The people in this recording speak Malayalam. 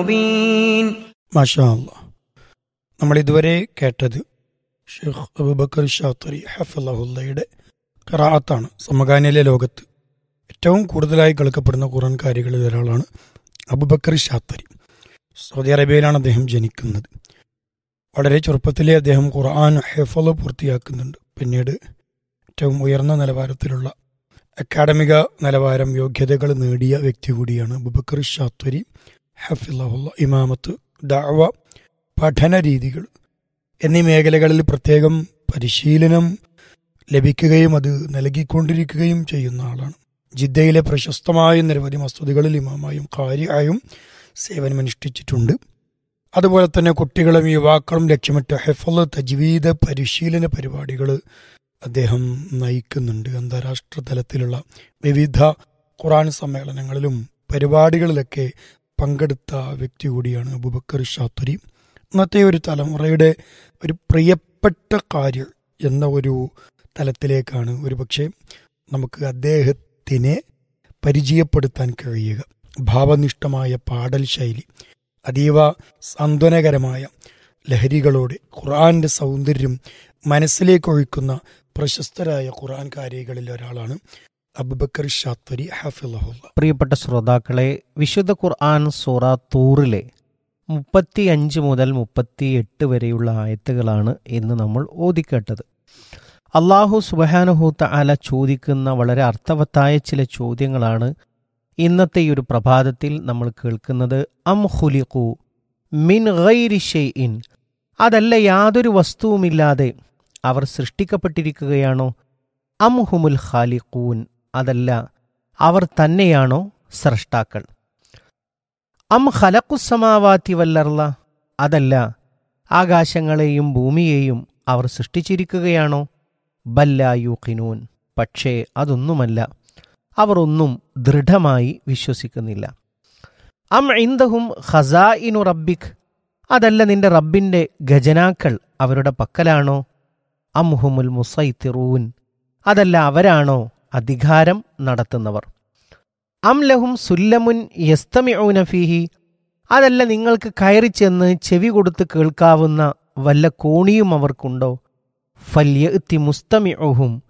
مبين മാഷാ അല്ലാ നമ്മൾ ഇതുവരെ കേട്ടത് ഷെയ്ഖ് അബൂബക്കർ ഷാത്തറി ഹഫുല്ലയുടെ ഖറാഅത്താണ് സമകാലീന ലോകത്ത് ഏറ്റവും കൂടുതലായി കേൾക്കപ്പെടുന്ന ഖുറാൻകാരികളിൽ ഒരാളാണ് അബുബക്കർ ഷാത്തരി സൗദി അറേബ്യയിലാണ് അദ്ദേഹം ജനിക്കുന്നത് വളരെ ചെറുപ്പത്തിലേ അദ്ദേഹം ഖുർആൻ ഹെഫല് പൂർത്തിയാക്കുന്നുണ്ട് പിന്നീട് ഏറ്റവും ഉയർന്ന നിലവാരത്തിലുള്ള അക്കാഡമിക നിലവാരം യോഗ്യതകൾ നേടിയ വ്യക്തി കൂടിയാണ് അബുബക്കർ ഷാത്തരി ഹഫിള്ള ഇമാമത്ത് ദഅവ പഠന രീതികൾ എന്നീ മേഖലകളിൽ പ്രത്യേകം പരിശീലനം ലഭിക്കുകയും അത് നൽകിക്കൊണ്ടിരിക്കുകയും ചെയ്യുന്ന ആളാണ് ജിദ്ദയിലെ പ്രശസ്തമായ നിരവധി മസ്തുതികളിൽ ഇമാമായും കാര്യമായും സേവനമനുഷ്ഠിച്ചിട്ടുണ്ട് അതുപോലെ തന്നെ കുട്ടികളും യുവാക്കളും ലക്ഷ്യമിട്ട് ഹെഫൽ തജ്വീദ് പരിശീലന പരിപാടികൾ അദ്ദേഹം നയിക്കുന്നുണ്ട് അന്താരാഷ്ട്ര തലത്തിലുള്ള വിവിധ ഖുറാൻ സമ്മേളനങ്ങളിലും പരിപാടികളിലൊക്കെ പങ്കെടുത്ത വ്യക്തി കൂടിയാണ് അബുബക്കർ ഷാത്തുരി ഇന്നത്തെ ഒരു തലമുറയുടെ ഒരു പ്രിയപ്പെട്ട കാര്യം എന്ന ഒരു തലത്തിലേക്കാണ് ഒരുപക്ഷെ നമുക്ക് അദ്ദേഹത്തിനെ പരിചയപ്പെടുത്താൻ കഴിയുക ഭാവനിഷ്ഠമായ പാടൽ ശൈലി അതീവ സാന്ത്വനകരമായ ലഹരികളോടെ ഖുർആന്റെ സൗന്ദര്യം മനസ്സിലേക്ക് ഒഴുക്കുന്ന പ്രശസ്തരായ ഖുർആൻ കാരികളിൽ ഒരാളാണ് അബുബക്കർ ഷാത്തരി ഹഫിളഹുല്ല പ്രിയപ്പെട്ട ശ്രോതാക്കളെ വിശുദ്ധ ഖുർആൻ സൂറ തൂറിലെ മുപ്പത്തി അഞ്ച് മുതൽ മുപ്പത്തി എട്ട് വരെയുള്ള ആയത്തുകളാണ് ഇന്ന് നമ്മൾ ഓതിക്കേട്ടത് അള്ളാഹു സുബഹാനുഹൂത്ത അല ചോദിക്കുന്ന വളരെ അർത്ഥവത്തായ ചില ചോദ്യങ്ങളാണ് ഇന്നത്തെ ഈ ഒരു പ്രഭാതത്തിൽ നമ്മൾ കേൾക്കുന്നത് അം ഹുലിഖു മിൻ ഗൈരി ഷെയ്ഇൻ അതല്ല യാതൊരു വസ്തുവുമില്ലാതെ അവർ സൃഷ്ടിക്കപ്പെട്ടിരിക്കുകയാണോ അം ഹുമുൽ ഖാലിഖൂൻ അതല്ല അവർ തന്നെയാണോ സ്രഷ്ടാക്കൾ അം ഖലഖുസമാവാത്തി വല്ലർല അതല്ല ആകാശങ്ങളെയും ഭൂമിയെയും അവർ സൃഷ്ടിച്ചിരിക്കുകയാണോ ബല്ലായുഖിനൂൻ പക്ഷേ അതൊന്നുമല്ല അവർ ഒന്നും ദൃഢമായി വിശ്വസിക്കുന്നില്ല അം ഇന്ദഹും ഖസാഇനു റബ്ബിഖ് അതല്ല നിന്റെ റബ്ബിന്റെ ഖജനാക്കൾ അവരുടെ പക്കലാണോ അംഹുമുൽ മുസൈത്തിറൂൻ അതല്ല അവരാണോ അധികാരം നടത്തുന്നവർ അം ലഹും സുല്ലമുൻ യസ്തമിഊന ഫീഹി അതല്ല നിങ്ങൾക്ക് കയറി ചെന്ന് ചെവി കൊടുത്ത് കേൾക്കാവുന്ന വല്ല കോണിയും അവർക്കുണ്ടോ ഫല്യത്തി മുസ്തമിഉഹും